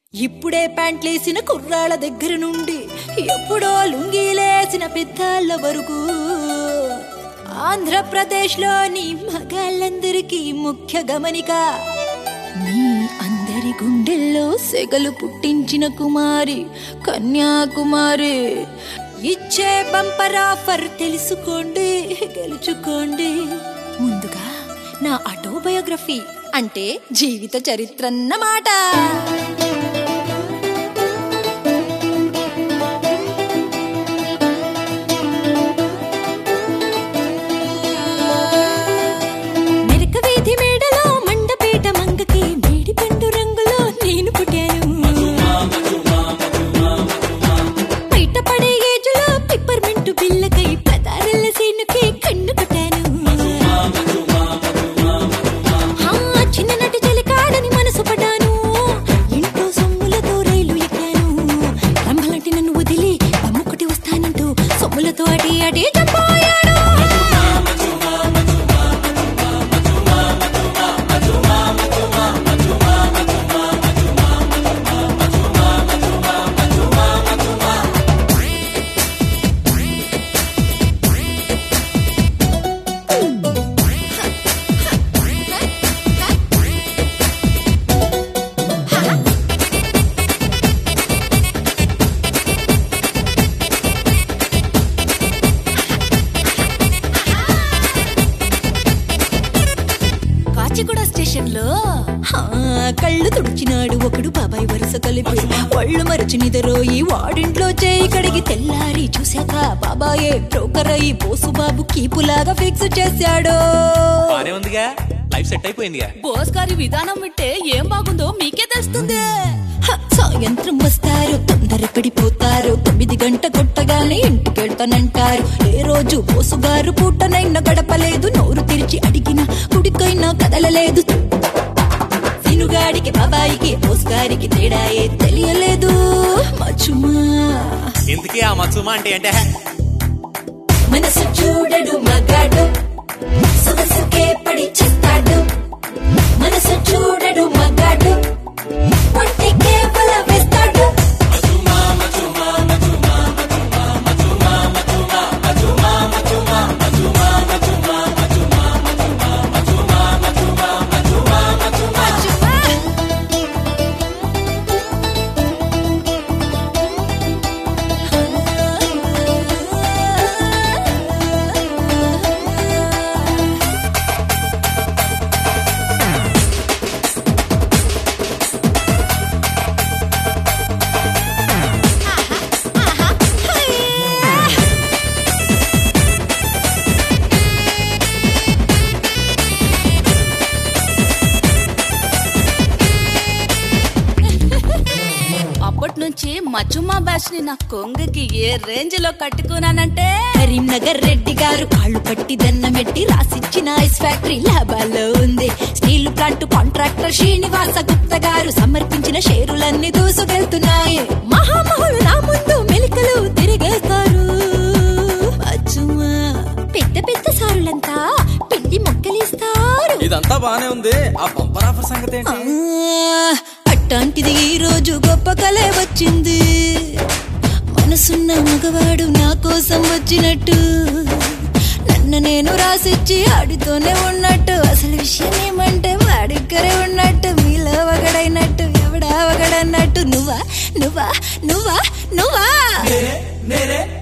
ఇప్పుడే ప్యాంట్లేసిన కుర్రాళ్ళ దగ్గర నుండి ఎప్పుడో లుంగీలేసిన పెద్దాళ్ళ వరకు ఆంధ్రప్రదేశ్లోని మగాళ్ళందరికీ ముఖ్య గమనిక మీ అందరి గుండెల్లో సెగలు పుట్టించిన కుమారి కన్యాకుమారి ఇచ్చే బంపర్ ఆఫర్ తెలుసుకోండి గెలుచుకోండి ముందుగా నా ఆటోబయోగ్రఫీ అంటే జీవిత చరిత్రన్నమాట మెరక వీధి మేడలో మండపేట మంగకి మేడి పండు రంగులో నేను పుట్టాను బయట పడే ఏజులో పిప్పర్మెంటు బిల్లకై పదారెల్ల సీనుకి కన్ను కొట్టాను ఆ, చిన్ననాటి చలికాడని మనసు పడ్డాను ఇంట్లో సొమ్ములతో రైలు ఎక్కాను రంభలంటి నన్ను వదిలి అమ్ముకుటి వస్తానంటూ సొమ్ములతో అడి అడి చంపోయాడు కాచిగూడ స్టేషన్ లో కళ్ళు తుడిచినాడు ఒకడు బాబాయ్ వరుస కలిపి ఒళ్ళు మరచి నిదరోయి వాడింట్లో చేయి కడిగి తెల్లారి చూశాక బాబాయే బ్రోకర్ అయి బోసుబాబు కీపులాగా ఫిక్స్ చేశాడు బానే ఉందిగా లైఫ్ సెట్ అయిపోయిందిగా బోస్ గారి విధానం వింటే ఏం బాగుందో మీకే తెలుస్తుంది హ, సాయంత్రం వస్తారు తొందర పడిపోతారు తొమ్మిది గంట కొట్టగానే ఇంటికెళ్తానంటారు ఏ రోజు బోసుగారు పూటనైనా గడపలేదు నోరు తెరిచి అడిగిన కుడికైనా కదలలేదు సినుగాడికి బాబాయికి బోసుగారికి తేడాయే తెలియలేదు మచుమా ఇంతకీ ఆ మత్సుమా అంటే అంటే మనసు చూడడు మగాడు సొగసుకే పడి చేస్తాడు మనసు చూడడు మగాడు ఒంటికే బల వేస్తాడు అప్పటి నుంచి మచ్చుమా బ్యాచ్ ని నా కొంగకి ఏ రేంజ్ లో కట్టుకున్నానంటే కరీంనగర్ రెడ్డి గారు కాళ్ళు పట్టి దండమెట్టి రాసిచ్చిన ఐస్ ఫ్యాక్టరీ లాభాల్లో ఉంది steel plant contractor Srinivasa Gupta garu సమర్పించిన షేరులన్నీ దూసుకెళ్తున్నాయి మహామహులు నా ముందు మెలికలు తిరిగేస్తారు అచ్చుమా పెద్ద పెద్ద సారులంతా పిండి మొక్కలిస్తారు ఇదంతా బానే ఉంది ఆ బంపర్ ఆఫర్ సంగతి ఆ, ఏంటి అట్టాంటిది ఈ రోజు గొప్ప కలే వచ్చింది మనసున్న మగవాడు నా కోసం వచ్చినట్టు నన్ను నేను రాసిచ్చి ఆడితోనే ఉన్నట్టు అసలు విషయం ఏమంటే వాడిక్కరే ఉన్నట్టు మీలో ఒకడైనట్టు ఎవడా ఒకడన్నట్టు నువ్వా నువ్వా నువ్వా నువ్వా నేనే నేనే